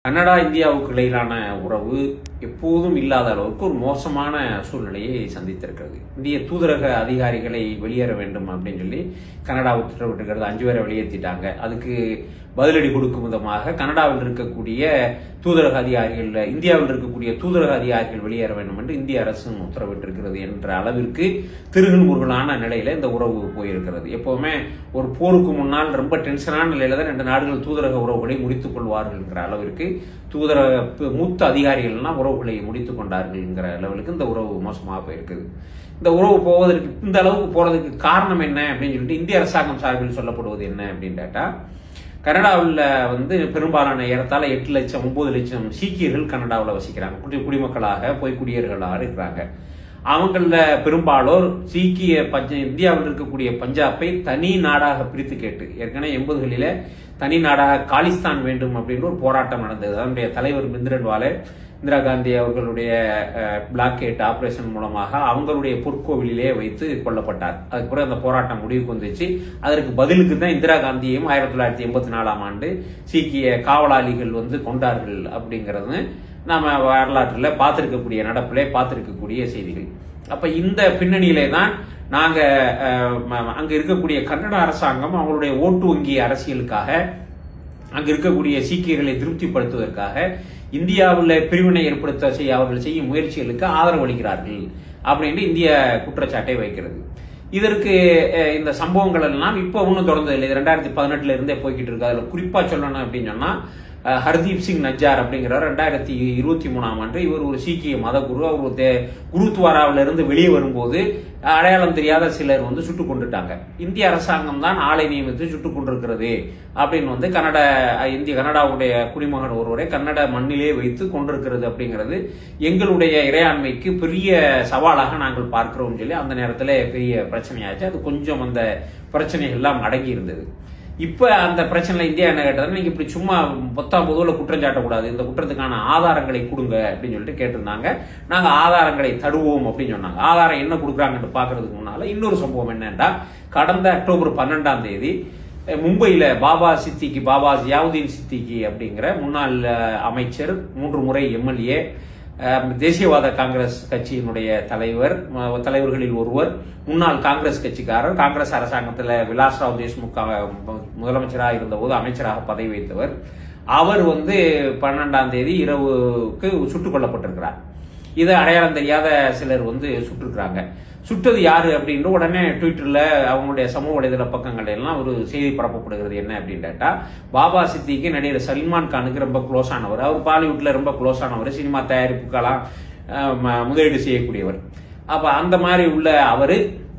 Canada இந்தியாவுக்கு இடையிலான உறவு எப்போதும் இல்லாத அளவுக்கு ஒரு மோசமான சூழ்நிலையை சந்தித்திருக்கிறது இந்திய தூதரக அதிகாரிகளை வெளியேற வேண்டும் அப்படின்னு சொல்லி கனடா உத்தரவிட்டிருக்கிறது அஞ்சு பேரை வெளியேற்றிட்டாங்க அதுக்கு பதிலடி கொடுக்கும் விதமாக கனடாவில் இருக்கக்கூடிய தூதரக அதிகாரிகள் இந்தியாவில் இருக்கக்கூடிய தூதரக அதிகாரிகள் வெளியேற வேண்டும் என்று இந்திய அரசும் உத்தரவிட்டிருக்கிறது என்ற அளவிற்கு திருகல் முருகலான நிலையில இந்த உறவு போயிருக்கிறது எப்பவுமே ஒரு போருக்கு முன்னால் ரொம்ப டென்ஷனான நிலையில தான் ரெண்டு நாடுகள் தூதரக உறவுகளை முடித்துக் கொள்வார்கள்ங்கிற அளவிற்கு தூதரக ப- மூத்த அதிகாரிகள்லாம் உறவுகளை முடித்துக் கொண்டார்கள்ங்கிற லெவலுக்கு இந்த உறவு மோசமாக போயிருக்குது இந்த உறவு போவதற்கு இந்த அளவுக்கு போறதுக்கு காரணம் என்ன அப்படின்னு சொல்லிட்டு இந்திய அரசாங்கம் சார்பில் சொல்லப்படுவது என்ன அப்படின்னு கேட்டா கனடாவில் வந்து பெரும்பாலான ஏறத்தாழ எட்டு லட்சம் ஒன்பது லட்சம் சீக்கியர்கள் கனடாவில் வசிக்கிறாங்க குடி குடிமக்களாக போய் குடியேறிகளாக இருக்கிறாங்க அவங்கள பெரும்பாலோர் சீக்கிய பஞ்ச இந்தியாவில் இருக்கக்கூடிய பஞ்சாபை தனி நாடாக பிரித்து கேட்டு ஏற்கனவே எண்பதுகளில தனி நாடாக காலிஸ்தான் வேண்டும் அப்படின்னு ஒரு போராட்டம் நடந்தது அதனுடைய தலைவர் மிந்திரன் வாலே இந்திரா காந்தி அவர்களுடைய பிளாக்கேட் ஆபரேஷன் மூலமாக அவங்களுடைய பொற்கோவிலிலே வைத்து கொல்லப்பட்டார் அதுக்கு பிறகு அந்த போராட்டம் முடிவுக்கு வந்துச்சு அதற்கு பதிலுக்கு தான் இந்திரா காந்தியையும் ஆயிரத்தி தொள்ளாயிரத்தி எண்பத்தி நாலாம் ஆண்டு சீக்கிய காவலாளிகள் வந்து கொண்டார்கள் அப்படிங்கிறது நாம வரலாற்றில் பார்த்திருக்கக்கூடிய நடப்பிலே பார்த்திருக்கக்கூடிய செய்திகள் அப்ப இந்த பின்னணியிலே தான் நாங்க அஹ், ம- அங்க இருக்கக்கூடிய கன்னட அரசாங்கம் அவங்களுடைய ஓட்டு வங்கி அரசியலுக்காக அங்க இருக்கக்கூடிய சீக்கியர்களை திருப்திப்படுத்துவதற்காக இந்தியாவில் பிரிவினை ஏற்படுத்த செய்ய அவர்கள் செய்யும் முயற்சிகளுக்கு ஆதரவு அளிக்கிறார்கள் அப்படின்னு இந்திய குற்றச்சாட்டை வைக்கிறது இதற்கு அஹ், இந்த சம்பவங்கள் எல்லாம் இப்போ ஒன்றும் தொடர்ந்தது இல்லை ரெண்டாயிரத்தி பதினெட்டுல இருந்தே போய்கிட்டு இருக்கு அதுல குறிப்பா சொல்லணும் அப்படின்னு சொன்னா அஹ், ஹர்தீப் சிங் நஜ்ஜார் அப்படிங்கிறவர் ரெண்டாயிரத்தி இருபத்தி மூணாம் ஆண்டு இவர் ஒரு சீக்கிய மத குரு அவர் ஒரு தே- குருத்வாராவில இருந்து வெளியே வரும்போது அடையாளம் தெரியாத சிலர் வந்து சுட்டுக் கொண்டுட்டாங்க இந்திய அரசாங்கம் தான் ஆளை நியமித்து சுட்டுக் கொண்டிருக்கிறது அப்படின்னு வந்து கன்னட அஹ், இந்திய கனடாவுடைய குடிமகன் ஒருவரை கன்னட மண்ணிலே வைத்து கொண்டிருக்கிறது அப்படிங்கிறது எங்களுடைய இறையாண்மைக்கு பெரிய சவாலாக நாங்கள் பார்க்கிறோம் சொல்லி அந்த நேரத்தில் பெரிய பிரச்சனையாச்சு அது கொஞ்சம் அந்த பிரச்சனைகள் எல்லாம் அடங்கி இருந்தது இப்ப அந்த பிரச்சனை இந்தியா என்ன கேட்டதுன்னா நீங்க இப்படி சும்மா பொத்தாம் பொதுவில் குற்றம் சாட்டக்கூடாது இந்த குற்றத்துக்கான ஆதாரங்களை கொடுங்க அப்படின்னு சொல்லிட்டு கேட்டிருந்தாங்க நாங்க ஆதாரங்களை தடுவோம் அப்படின்னு சொன்னாங்க ஆதாரம் என்ன கொடுக்குறாங்கன்னு பாக்குறதுக்கு முன்னால இன்னொரு சம்பவம் என்னன்னா கடந்த அக்டோபர் பன்னெண்டாம் தேதி அஹ், மும்பையில பாபா சித்திகி பாபா ஜியாவுதீன் சித்திகி அப்படிங்கிற முன்னாள் அஹ், அமைச்சர் மூன்று முறை எம்எல்ஏ அஹ் தேசியவாத காங்கிரஸ் கட்சியினுடைய தலைவர் ம- தலைவர்களில் ஒருவர் முன்னாள் காங்கிரஸ் கட்சிக்காரர் காங்கிரஸ் அரசாங்கத்தில் விலாஸ்ராவ் தேஷ்முக் அஹ், மு- முதலமைச்சராக இருந்தபோது அமைச்சராக பதவி வைத்தவர் அவர் வந்து பன்னெண்டாம் தேதி இரவுக்கு சுட்டுக் கொல்லப்பட்டிருக்கிறார் இதை அடையாளம் தெரியாத சிலர் வந்து சுட்டிருக்கிறாங்க சுட்டது யாரு அப்படின்னு உடனே ட்விட்டர்ல அவங்களுடைய சமூக வலைதள பக்கங்கள் எல்லாம் ஒரு செய்தி பரப்பப்படுகிறது என்ன அப்படின்னு கேட்டா பாபா சித்திக்கு நடிகர் சல்மான் கானுக்கு ரொம்ப க்ளோஸ் ஆனவர் அவர் பாலிவுட்ல ரொம்ப க்ளோஸ் ஆனவர் சினிமா தயாரிப்புக்கெல்லாம் அஹ், ம- முதலீடு செய்யக்கூடியவர் அப்ப அந்த மாதிரி உள்ள அவரு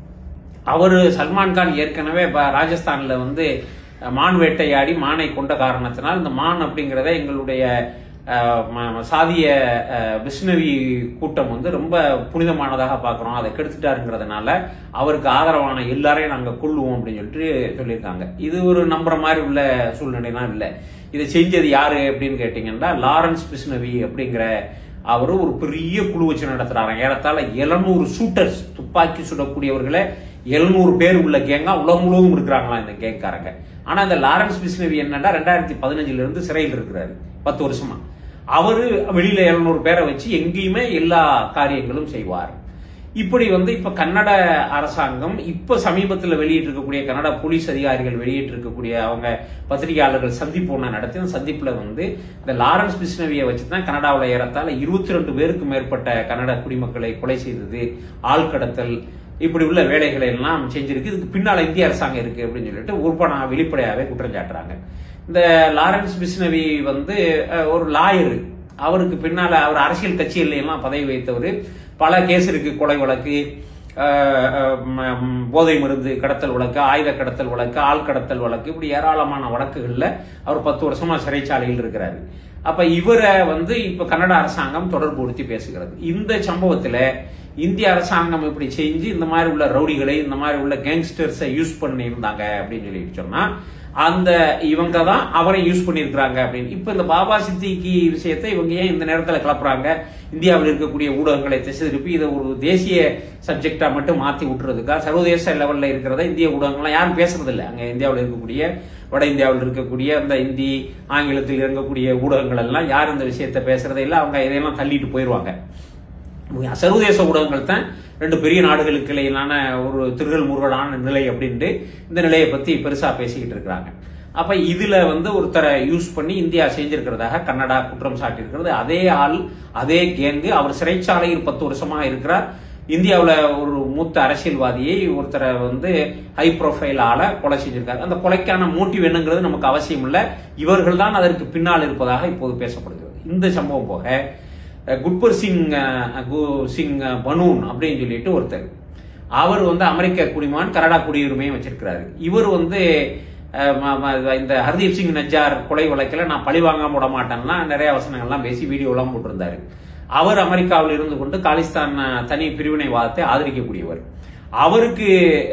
அவரு சல்மான் கான் ஏற்கனவே இப்ப ராஜஸ்தான்ல வந்து அஹ், மான் வேட்டையாடி மானை கொண்ட காரணத்தினால் இந்த மான் அப்படிங்கிறத எங்களுடைய அஹ், ம- சாதிய அஹ், மிஷினரி கூட்டம் வந்து ரொம்ப புனிதமானதாக பார்க்கிறோம் அதை கெடுத்துட்டாருங்கிறதுனால அவருக்கு ஆதரவான எல்லாரையும் நாங்க கொள்ளுவோம் அப்படின்னு சொல்லிட்டு சொல்லியிருக்காங்க இது ஒரு நம்புற மாதிரி உள்ள சூழ்நிலைலாம் இல்லை இதை செஞ்சது யாரு அப்படின்னு கேட்டீங்கன்னா லாரன்ஸ் பிஸ்னவி அப்படிங்கிற அவரு ஒரு பெரிய குழு வச்சு நடத்துறாங்க ஏறத்தாழ 700 ஷூட்டர்ஸ் துப்பாக்கி சுடக்கூடியவர்களே 700 பேர் உள்ள கேங்கா உலகம் முழுவதும் இருக்கிறாங்களா இந்த கேங்காரங்க ஆனா இந்த லாரன்ஸ் பிஸ்னவி என்னன்னா ரெண்டாயிரத்தி பதினஞ்சுல இருந்து சிறையில் இருக்கிறாரு பத்து வருஷமா அவரு வெளியில 700 பேரை வச்சு எங்கேயுமே எல்லா காரியங்களும் செய்வார் இப்படி வந்து இப்ப கன்னட அரசாங்கம் இப்ப சமீபத்தில் வெளியிட்டு இருக்கக்கூடிய கன்னட போலீஸ் அதிகாரிகள் வெளியிட்டு இருக்கக்கூடிய அவங்க பத்திரிகையாளர்கள் சந்திப்பு ஒண்ணு நடத்தி அந்த சந்திப்புல வந்து இந்த லாரன்ஸ் பிஸ்னவியை வச்சு தான் கனடாவில் ஏறத்தாழ இருபத்தி ரெண்டு பேருக்கு மேற்பட்ட கன்னட குடிமக்களை கொலை செய்தது ஆள் கடத்தல் இப்படி உள்ள வேலைகளை எல்லாம் செஞ்சிருக்கு இதுக்கு பின்னால இந்திய அரசாங்கம் இருக்கு அப்படின்னு சொல்லிட்டு உற்பனா வெளிப்படையாவே குற்றம் சாட்டுறாங்க இந்த லாரன்ஸ் பிஸ்னவி வந்து அஹ், ஒரு லாயர் அவருக்கு பின்னால அவர் அரசியல் கட்சிகள்ல எல்லாம் பதவி வைத்தவர் பல கேஸ் இருக்கு கொலை வழக்கு அஹ், அஹ், ம- ம், போதை மருந்து கடத்தல் வழக்கு ஆயுத கடத்தல் வழக்கு ஆள் கடத்தல் வழக்கு இப்படி ஏராளமான வழக்குகள்ல அவர் பத்து வருஷமா சிறைச்சாலையில் இருக்கிறாரு அப்ப இவரை வந்து இப்ப கன்னட அரசாங்கம் தொடர்புபடுத்தி பேசுகிறது இந்த சம்பவத்துல இந்திய அரசாங்கம் இப்படி செஞ்சு இந்த மாதிரி உள்ள ரவுடிகளை இந்த மாதிரி உள்ள கேங்ஸ்டர்ஸை யூஸ் பண்ணி இருந்தாங்க அப்படின்னு சொல்லிட்டு சொன்னா அந்த இவங்க தான் அவரை யூஸ் பண்ணியிருக்கிறாங்க அப்படின்னு இப்ப இந்த பாபா சித்திக்கு விஷயத்தை இவங்க ஏன் இந்த நேரத்துல கிளப்புறாங்க இந்தியாவில் இருக்கக்கூடிய ஊடகங்களை திசை திருப்பி இதை ஒரு தேசிய சப்ஜெக்டா மட்டும் மாத்தி விட்டுறதுக்கா சர்வதேச லெவல்ல இருக்கிறத இந்திய ஊடகங்கள்லாம் யாரும் பேசுறது இல்லை அங்க இந்தியாவில் இருக்கக்கூடிய வட இந்தியாவில் இருக்கக்கூடிய அந்த இந்தி ஆங்கிலத்தில் இறங்கக்கூடிய ஊடகங்கள் எல்லாம் யார் இந்த விஷயத்தை பேசுறதை இல்லை அவங்க இதையெல்லாம் தள்ளிட்டு போயிடுவாங்க சர்வதேச ஊடகங்கள் தான் ரெண்டு பெரிய நாடுகளுக்கு இடையிலான ஒரு திருகல் முருகலான நிலை அப்படின்ட்டு இந்த நிலையை பத்தி பெருசா பேசிக்கிட்டு இருக்கிறாங்க அப்ப இதுல வந்து ஒருத்தரை யூஸ் பண்ணி இந்தியா செஞ்சிருக்கிறதாக கன்னடா குற்றம் சாட்டியிருக்கிறது அதே ஆள் அதே கேங்கு அவர் சிறைச்சாலையில் பத்து வருஷமா இருக்கிறார் இந்தியாவில் ஒரு மூத்த அரசியல்வாதியை ஒருத்தரை வந்து ஹை ப்ரொஃபைல் ஆளை கொலை செஞ்சிருக்காரு அந்த கொலைக்கான மோட்டிவ் என்னங்கிறது நமக்கு அவசியம் இல்லை இவர்கள் தான் அதற்கு பின்னால் இருப்பதாக இப்போது பேசப்படுகிறது இந்த சம்பவம் போக குட்பர் சிங் சிங் பனூன் அப்படின்னு சொல்லிட்டு ஒருத்தர் அவர் வந்து அமெரிக்க குடிமான் கனடா குடியுரிமையும் வச்சிருக்கிறாரு இவர் வந்து இந்த ஹர்தீப் சிங் நஜார் கொலை வழக்கில் நான் பழி வாங்காம விட மாட்டேன்னா நிறைய வசனங்கள்லாம் பேசி வீடியோலாம் போட்டிருந்தாரு அவர் அமெரிக்காவில் இருந்து கொண்டு காலிஸ்தான் தனி பிரிவினைவாதத்தை ஆதரிக்கக்கூடியவர் அவருக்கு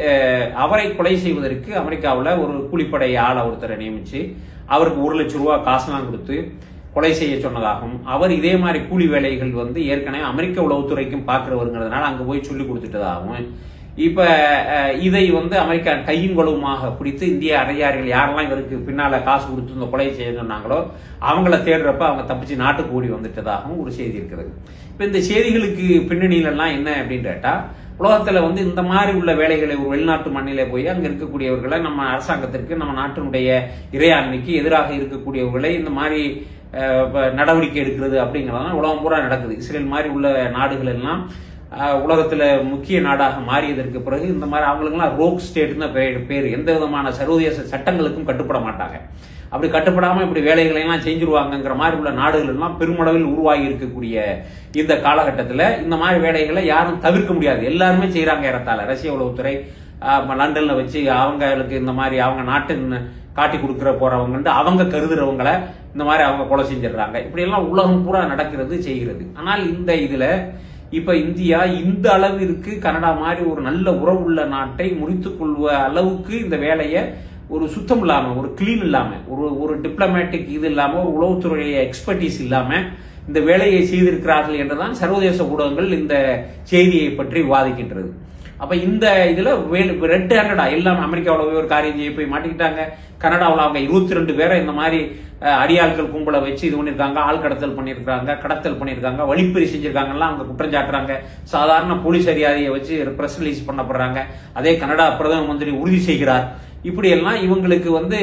அவரை கொலை செய்வதற்கு அமெரிக்காவில் ஒரு கூலிப்படை ஆளை ஒருத்தரை நியமிச்சு அவருக்கு ஒரு லட்சம் ரூபா காசுலாம் கொடுத்து கொலை செய்ய சொன்னதாகவும் அவர் இதே மாதிரி கூலி வேலைகள் வந்து ஏற்கனவே அமெரிக்க உளவுத்துறைக்கும் பார்க்கிறவருங்கிறதுனால அங்கே போய் சொல்லி கொடுத்துட்டதாகவும் இப்ப இதை வந்து அமெரிக்கா கையும் கொழுவுமாக பிடித்து இந்திய அதிகாரிகள் யாரெல்லாம் இவருக்கு பின்னால காசு கொடுத்து இந்த கொலை செய்ய சொன்னாங்களோ அவங்கள தேடுறப்ப அவங்க தப்பிச்சு நாட்டுக்கு ஓடி வந்துட்டதாகவும் ஒரு செய்தி இருக்கிறது இப்ப இந்த செய்திகளுக்கு பின்னணியில எல்லாம் என்ன அப்படின்னு கேட்டா உலகத்துல வந்து இந்த மாதிரி உள்ள வேலைகளை ஒரு வெளிநாட்டு மண்ணிலே போய் அங்க இருக்கக்கூடியவர்களை நம்ம அரசாங்கத்திற்கு நம்ம நாட்டினுடைய இறையாண்மைக்கு எதிராக இருக்கக்கூடியவர்களை இந்த மாதிரி நடவடிக்கை எடுக்கிறது அப்படிங்கிறதெல்லாம் உலகம் பூரா நடக்குது இஸ்ரேல் மாதிரி உள்ள நாடுகள் எல்லாம் உலகத்துல முக்கிய நாடாக மாறியதற்கு பிறகு இந்த மாதிரி அவங்களுக்குலாம் ரோக் ஸ்டேட்னு பேர் எந்த விதமான சர்வதேச சட்டங்களுக்கும் கட்டுப்பட மாட்டாங்க அப்படி கட்டுப்படாம இப்படி வேலைகளை எல்லாம் செஞ்சிருவாங்கங்கிற மாதிரி உள்ள நாடுகள் எல்லாம் பெருமளவில் உருவாகி இருக்கக்கூடிய இந்த காலகட்டத்தில் இந்த மாதிரி வேலைகளை யாரும் தவிர்க்க முடியாது எல்லாருமே செய்யறாங்க ஏறத்தால ரஷ்ய உளவுத்துறை லண்டன்ல வச்சு அவங்களுக்கு இந்த மாதிரி அவங்க நாட்டின் காட்டி கொடுக்குற போறவங்க அவங்க கருதுறவங்களை இந்த மாதிரி அவங்க கொலை செஞ்சிடுறாங்க இப்படி எல்லாம் உலகம் பூரா நடக்கிறது செய்கிறது ஆனால் இந்த இதுல இப்ப இந்தியா இந்த அளவிற்கு கனடா மாதிரி ஒரு நல்ல உறவுள்ள நாட்டை முறித்துக் கொள்வ அளவுக்கு இந்த வேலையை ஒரு சுத்தம் இல்லாம ஒரு கிளீன் இல்லாம ஒரு ஒரு டிப்ளமேட்டிக் இது இல்லாம ஒரு உளவுத்துறைய எக்ஸ்பர்டீஸ் இல்லாம இந்த வேலையை செய்திருக்கிறார்கள் என்றுதான் சர்வதேச ஊடகங்கள் இந்த செய்தியை பற்றி விவாதிக்கின்றது அப்ப இந்த இதுல ரெட் ஹேண்டடா எல்லாம் அமெரிக்காவில் போய் ஒரு காரியம் செய்ய போய் மாட்டிக்கிட்டாங்க கனடாவில் அவங்க இருபத்தி ரெண்டு பேரை இந்த மாதிரி அடியாட்கள் கும்பலை வச்சு இது பண்ணியிருக்காங்க ஆள் கடத்தல் பண்ணியிருக்காங்க கடத்தல் பண்ணியிருக்காங்க வழிப்பறி செஞ்சிருக்காங்கலாம் அவங்க குற்றம் சாட்டுறாங்க சாதாரண போலீஸ் அதிகாரியை வச்சு பிரஸ் ரிலீஸ் பண்ணப்படுறாங்க அதே கனடா பிரதம மந்திரி உறுதி செய்கிறார் இப்படி எல்லாம் இவங்களுக்கு வந்து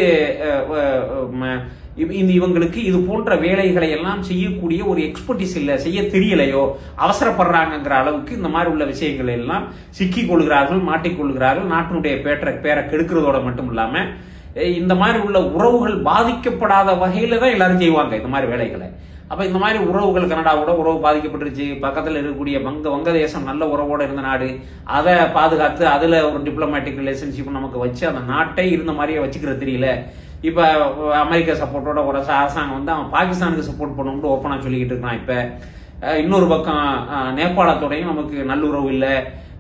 இந்த இவங்களுக்கு இது போன்ற வேலைகளை எல்லாம் செய்யக்கூடிய ஒரு எக்ஸ்பர்டிஸ் இல்லை செய்ய தெரியலையோ அவசரப்படுறாங்கிற அளவுக்கு இந்த மாதிரி உள்ள விஷயங்கள் எல்லாம் சிக்கிக் கொள்கிறார்கள் மாட்டிக்கொள்கிறார்கள் நாட்டினுடைய பேற்ற பேரை கெடுக்கிறதோட மட்டும் இல்லாம இந்த மாதிரி உள்ள உறவுகள் பாதிக்கப்படாத வகையில தான் எல்லாரும் செய்வாங்க இந்த மாதிரி வேலைகளை அப்ப இந்த மாதிரி உறவுகள் கனடாவோட உறவு பாதிக்கப்பட்டுருச்சு பக்கத்தில் இருக்கக்கூடிய வங்க வங்கதேசம் நல்ல உறவோட இருந்த நாடு அதை பாதுகாத்து அதுல ஒரு டிப்ளமேட்டிக் ரிலேஷன்ஷிப் நமக்கு வச்சு அந்த நாட்டை இருந்த மாதிரியே வச்சுக்கிறது தெரியல இப்ப அமெரிக்க சப்போர்ட்டோட ஒரு அரசாங்கம் வந்து அவன் பாகிஸ்தானுக்கு சப்போர்ட் பண்ணணும்னு ஓப்பனா சொல்லிக்கிட்டு இருக்கான் இப்ப இன்னொரு பக்கம் நேபாளத்தோடையும் நமக்கு நல்லுறவு இல்லை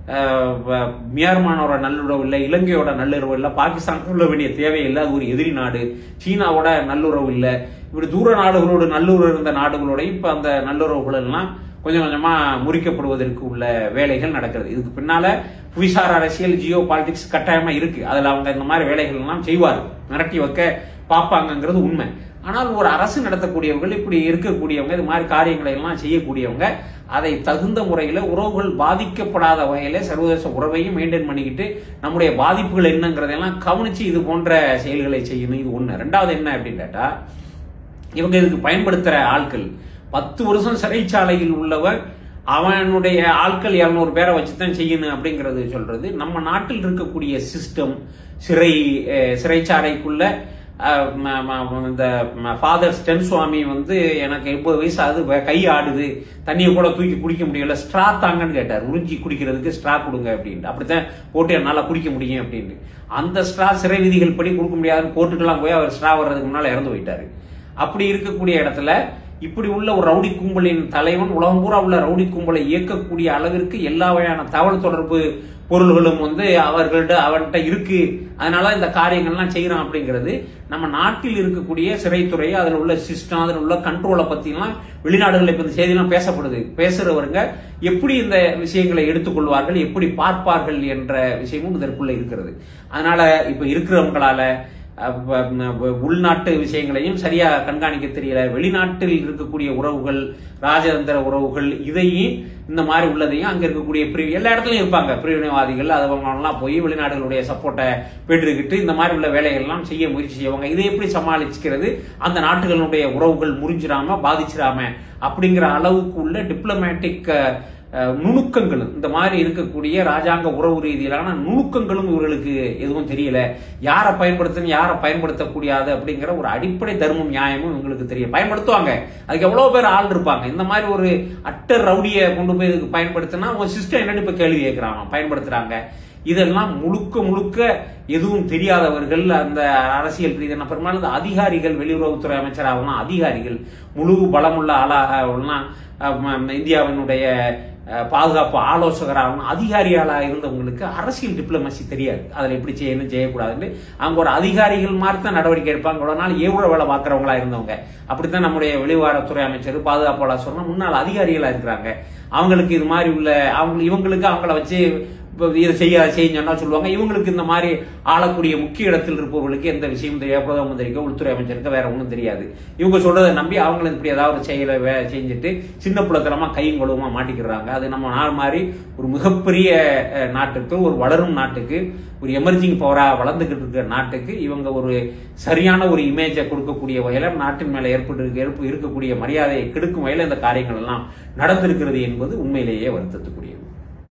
மியான்மரோட நல்லுறவு இல்லை இலங்கையோட நல்லுறவு இல்லை பாகிஸ்தான் உள்ள வேண்டிய தேவையில்லை அது ஒரு எதிரி நாடு சீனாவோட நல்லுறவு இல்லை இப்படி தூர நாடுகளோடு நல்லுறவு இருந்த நாடுகளோட இப்ப அந்த நல்லுறவுகள் எல்லாம் கொஞ்சம் கொஞ்சமா முறிக்கப்படுவதற்கு உள்ள வேலைகள் நடக்கிறது இதுக்கு பின்னால புவிசார் அரசியல் ஜியோ பாலிடிக்ஸ் கட்டாயமா இருக்கு அதுல அவங்க இந்த மாதிரி வேலைகள் எல்லாம் செய்வார் மிரட்டி வைக்க பார்ப்பாங்கிறது உண்மை ஆனால் ஒரு அரசு நடத்தக்கூடியவர்கள் இப்படி இருக்கக்கூடியவங்க இது மாதிரி காரியங்களை எல்லாம் செய்யக்கூடியவங்க அதை தகுந்த முறையில் உறவுகள் பாதிக்கப்படாத வகையில சர்வதேச உறவையும் மெயின்டைன் பண்ணிக்கிட்டு நம்முடைய பாதிப்புகள் என்னங்கிறதெல்லாம் கவனிச்சு இது போன்ற செயல்களை செய்யணும் இது ஒண்ணு ரெண்டாவது என்ன அப்படின்னு கேட்டா இவங்க இதுக்கு பயன்படுத்துற ஆட்கள் பத்து வருஷம் சிறைச்சாலையில் உள்ளவர் அவனுடைய ஆட்கள் இரநூறு பேரை வச்சுதான் செய்யணும் அப்படிங்கறது சொல்றது நம்ம நாட்டில் இருக்கக்கூடிய சிஸ்டம் சிறை சிறைச்சாலைக்குள்ள இந்த ஃபாதர் ஸ்டென் சுவாமி வந்து எனக்கு எண்பது வயசு ஆகுது கை ஆடுது தண்ணியை கூட தூக்கி குடிக்க முடியல ஸ்ட்ரா தாங்கன்னு கேட்டார் உறிஞ்சி குடிக்கிறதுக்கு ஸ்ட்ரா கொடுங்க அப்படின்ட்டு அப்படித்தான் போட்டு என்னால் குடிக்க முடியும் அப்படின்னு அந்த ஸ்ட்ரா சிறை விதிகள் படி கொடுக்க முடியாதுன்னு கோர்ட்டுக்கெல்லாம் போய் அவர் ஸ்ட்ரா வர்றதுக்கு முன்னால் இறந்து போயிட்டாரு அப்படி இருக்கக்கூடிய இடத்துல இப்படி உள்ள ஒரு ரவுடி கும்பலின் தலைவன் உலகம் பூரா உள்ள ரவுடி கும்பலை இயக்கக்கூடிய அளவிற்கு எல்லா வகையான தகவல் தொடர்பு பொருள்களும் வந்து அவர்கள்ட்ட அவன்கிட்ட இருக்கு அதனால இந்த காரியங்கள்லாம் செய்யறான் அப்படிங்கிறது நம்ம நாட்டில் இருக்கக்கூடிய சிறைத்துறை அதில் உள்ள சிஸ்டம் அதில் உள்ள கண்ட்ரோலை பத்திலாம் வெளிநாடுகளில் இப்ப இந்த செய்தியெல்லாம் பேசப்படுது பேசுறவருங்க எப்படி இந்த விஷயங்களை எடுத்துக்கொள்வார்கள் எப்படி பார்ப்பார்கள் என்ற விஷயமும் இதற்குள்ள இருக்கிறது அதனால இப்ப இருக்கிறவங்களால அஹ், வ- வ- உள்நாட்டு விஷயங்களையும் சரியா கண்காணிக்க தெரியல வெளிநாட்டில் இருக்கக்கூடிய உறவுகள் ராஜதந்திர உறவுகள் இதையும் இந்த மாதிரி உள்ளதையும் அங்க இருக்கக்கூடிய பிரிவு எல்லா இடத்துலயும் இருப்பாங்க பிரிவினைவாதிகள் அது அவங்கெல்லாம் போய் வெளிநாடுகளுடைய சப்போர்ட்டை பெற்றுக்கிட்டு இந்த மாதிரி உள்ள வேலைகள்லாம் செய்ய முயற்சி செய்வாங்க இதை எப்படி சமாளிச்சுக்கிறது அந்த நாட்டுகளுடைய உறவுகள் முறிஞ்சிடாம பாதிச்சிடாம அப்படிங்கிற அளவுக்கு உள்ள டிப்ளமேட்டிக் நுணுக்கங்களும் இந்த மாதிரி இருக்கக்கூடிய ராஜாங்க உறவு ரீதியிலான நுணுக்கங்களும் இவர்களுக்கு எதுவும் தெரியல யாரை பயன்படுத்தணும் யாரை பயன்படுத்தக்கூடாது அப்படிங்கிற ஒரு அடிப்படை தர்மம் நியாயமும் இவங்களுக்கு தெரியும் பயன்படுத்துவாங்க அதுக்கு எவ்வளவு பேர் ஆள் இருப்பாங்க இந்த மாதிரி ஒரு அட்டர் ரவுடியை கொண்டு போய் இதுக்கு பயன்படுத்தினா உங்க சிஸ்டம் என்னன்னு இப்ப கேள்வி கேட்கிறாங்க பயன்படுத்துறாங்க இதெல்லாம் முழுக்க முழுக்க எதுவும் தெரியாதவர்கள் அந்த அரசியல் ரீதியான பெரும்பாலும் இந்த அதிகாரிகள் வெளியுறவுத்துறை அமைச்சராகலாம் அதிகாரிகள் முழு பலமுள்ள ஆளாகலாம் இந்தியாவினுடைய அஹ், பாதுகாப்பு ஆலோசகராகவும் அதிகாரிகளாக இருந்தவங்களுக்கு அரசியல் டிப்ளமசி தெரியாது அதில் எப்படி செய்யணும் செய்யக்கூடாதுன்னு அவங்க ஒரு அதிகாரிகள் மாதிரி தான் நடவடிக்கை எடுப்பாங்க இவ்வளவு நாள் ஏவுற வேலை பார்க்குறவங்களா இருந்தவங்க அப்படித்தான் நம்முடைய வெளிவாரத்துறை அமைச்சர் பாதுகாப்பு ஆலோசகர் முன்னாள் அதிகாரிகளா இருக்கிறாங்க அவங்களுக்கு இது மாதிரி உள்ள அவங்க இவங்களுக்கு அவங்கள வச்சு இப்போ இதை செய்ய செய்ய சொன்னா சொல்லுவாங்க இவங்களுக்கு இந்த மாதிரி ஆளக்கூடிய முக்கிய இடத்தில் இருப்பவர்களுக்கு எந்த விஷயமும் தெரியாது பிரதம மந்திரிக்கோ உள்துறை அமைச்சருக்கு வேற ஒன்றும் தெரியாது இவங்க சொல்றதை நம்பி அவங்களும் இப்படி ஏதாவது ஒரு செயலை வே- செஞ்சுட்டு சின்ன புலத்தனமா கையும் கொழுவமா மாட்டிக்கிறாங்க அது நம்ம நாடு மாதிரி ஒரு மிகப்பெரிய அஹ், நாட்டுக்கு ஒரு வளரும் நாட்டுக்கு ஒரு எமர்ஜிங் பவரா வளர்ந்துகிட்டு இருக்கிற நாட்டுக்கு இவங்க ஒரு சரியான ஒரு இமேஜை கொடுக்கக்கூடிய வகையில நாட்டின் மேல ஏற்பட்டு ஏற்ப- இருக்கக்கூடிய மரியாதையை கெடுக்கும் வகையில இந்த காரியங்கள் எல்லாம் நடந்திருக்கிறது என்பது உண்மையிலேயே வருத்தத்துக்குரியது